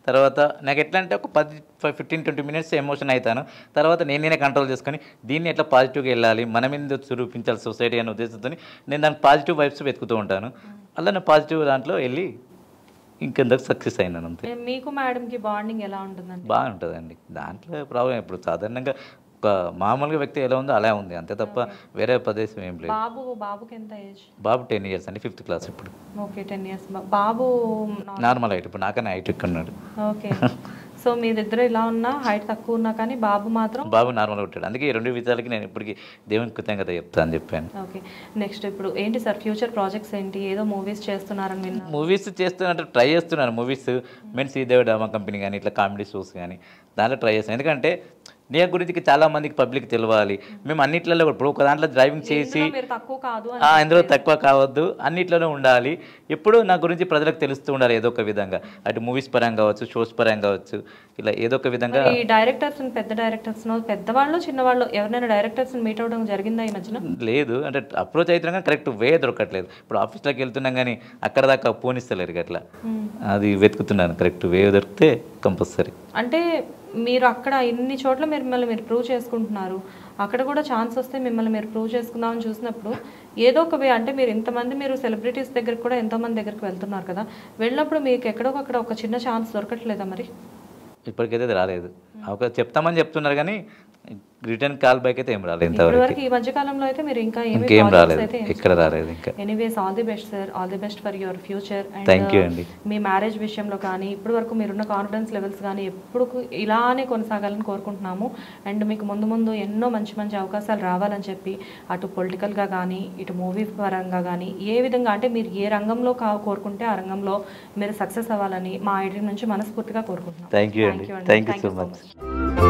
తర్వాత నాకు ఎట్లా అంటే ఒక పది ఫిఫ్టీన్ ట్వంటీ మినిట్స్ ఎమోషన్ అవుతాను తర్వాత నేను నేనే కంట్రోల్ చేసుకొని దీన్ని ఎట్లా పాజిటివ్గా వెళ్ళాలి మనం మీద చూపించాలి సొసైటీ అనే ఉద్దేశంతో నేను దాని పాజిటివ్ వైబ్స్ వెతుకుతూ ఉంటాను అలా నేను పాజిటివ్ దాంట్లో వెళ్ళి ఇంకెందుకు సక్సెస్ అయినాను అంతే ఏ, మీకు మేడంకి బాండింగ్ ఎలా ఉంటుందండి బాగుంటుందండి దాంట్లో ప్రాబ్లం ఇప్పుడు సాధారణంగా ఒక మామూలుగా వ్యక్తి ఎలా ఉందో అలా ఉంది అంతే తప్ప వేరే ప్రదేశం ఏం లేదు బాబు బాబుకి ఎంత ఏజ్ బాబు టెన్ ఇయర్స్ అండి ఫిఫ్త్ క్లాస్ ఇప్పుడు ఓకే టెన్ ఇయర్స్ బాబు నార్మల్ హైట్ ఇప్పుడు నాకన్నా హైట్ ఎక్కువ ఉన్నాడు ఓకే సో మీరిద్దరు ఇలా ఉన్నా హైట్ తక్కువ ఉన్నా కానీ బాబు మాత్రం బాబు నార్మల్గా ఉంటాడు అందుకే ఈ రెండు విషయాలకి నేను ఇప్పటికి దేవుని కృతజ్ఞత చెప్తాను అని చెప్పాను ఓకే నెక్స్ట్ ఇప్పుడు ఏంటి సార్ ఫ్యూచర్ ప్రాజెక్ట్స్ ఏంటి ఏదో మూవీస్ చేస్తున్నారని విన్నా మూవీస్ చేస్తున్నట్టు ట్రై చేస్తున్నాను మూవీస్ మెన్ శ్రీదేవి డ్రామా కంపెనీ కానీ ఇట్లా కామెడీ షోస్ కానీ దాంట్లో ట్రై చేస్తాను ఎందుకంటే నీ గురించి చాలా మందికి పబ్లిక్ తెలియాలి మేము అన్నిట్లలో కూడా ఇప్పుడు ఒక దాంట్లో డ్రైవింగ్ చేసి ఇందులో మీరు తక్కువ కాదు అని ఆ, ఇందులో తక్కువ కావద్దు అన్నిట్లోనే ఉండాలి ఎప్పుడూ నా గురించి ప్రజలకు తెలుస్తూ ఉండాలి ఏదో ఒక విధంగా అటు మూవీస్ పరంగా కావచ్చు షోస్ పరంగా కావచ్చు ఇలా ఏదో ఒక విధంగా ఈ డైరెక్టర్స్ పెద్ద డైరెక్టర్స్ పెద్దవాళ్ళు చిన్నవాళ్ళు ఎవరైనా డైరెక్టర్స్ మీట్ అవడం జరిగిందా ఈ మధ్యన లేదు అంటే అప్రోచ్ అవుతున్నాం కానీ కరెక్ట్ వే దొరకట్లేదు ఇప్పుడు ఆఫీస్లోకి వెళ్తున్నాం కానీ అక్కడ దాకా పోనిస్తలేరు అట్లా Hmm. అది వెతుకుతున్నాను కరెక్ట్ వే దొరికితే కంపల్సరీ అంటే మీరు అక్కడ ఇన్ని చోట్ల మీరు మిమ్మల్ని మీరు ప్రూవ్ చేసుకుంటున్నారు అక్కడ కూడా ఛాన్స్ వస్తే మిమ్మల్ని మీరు ప్రూవ్ చేసుకుందామని చూసినప్పుడు ఏదో ఒక వే అంటే మీరు ఇంతమంది మీరు సెలబ్రిటీస్ దగ్గరికి కూడా ఎంతోమంది దగ్గరికి వెళ్తున్నారు కదా వెళ్ళినప్పుడు మీకు ఎక్కడో అక్కడ ఒక చిన్న ఛాన్స్ దొరకట్లేదా మరి ఇప్పటికైతే అది రాలేదు ఒక చెప్తామని చెప్తున్నారు కానీ రిటర్న్ కాల్ బ్యాక్ అయితే ఏం రాలేదు ఇంతవరకు ఇప్పటివరకు ఈ మధ్య కాలంలో అయితే మీరు ఇంకా ఏమి ఇంకేం projects రాలేదు అయితే ఏం ఎక్కడ రాలేదు ఇంకా anyways all the best sir all the best for your future Thank you అండి. మీ మ్యారేజ్ విషయంలో కానీ ఇప్పటి వరకు మీరున్న కాన్ఫిడెన్స్ లెవెల్స్ కానీ ఎప్పుడు ఇలానే కొనసాగాలని కోరుకుంటున్నాము అండ్ మీకు ముందు ముందు ఎన్నో మంచి మంచి అవకాశాలు రావాలని చెప్పి అటు పొలిటికల్గా కానీ ఇటు మూవీ పరంగా కానీ ఏ విధంగా అంటే మీరు ఏ రంగంలో కా కోరుకుంటే ఆ రంగంలో మీరు సక్సెస్ అవ్వాలని మా ఐడి నుంచి మనస్ఫూర్తిగా కోరుకుంటున్నాం థ్యాంక్ యూ అండి థ్యాంక్ యూ సో మచ్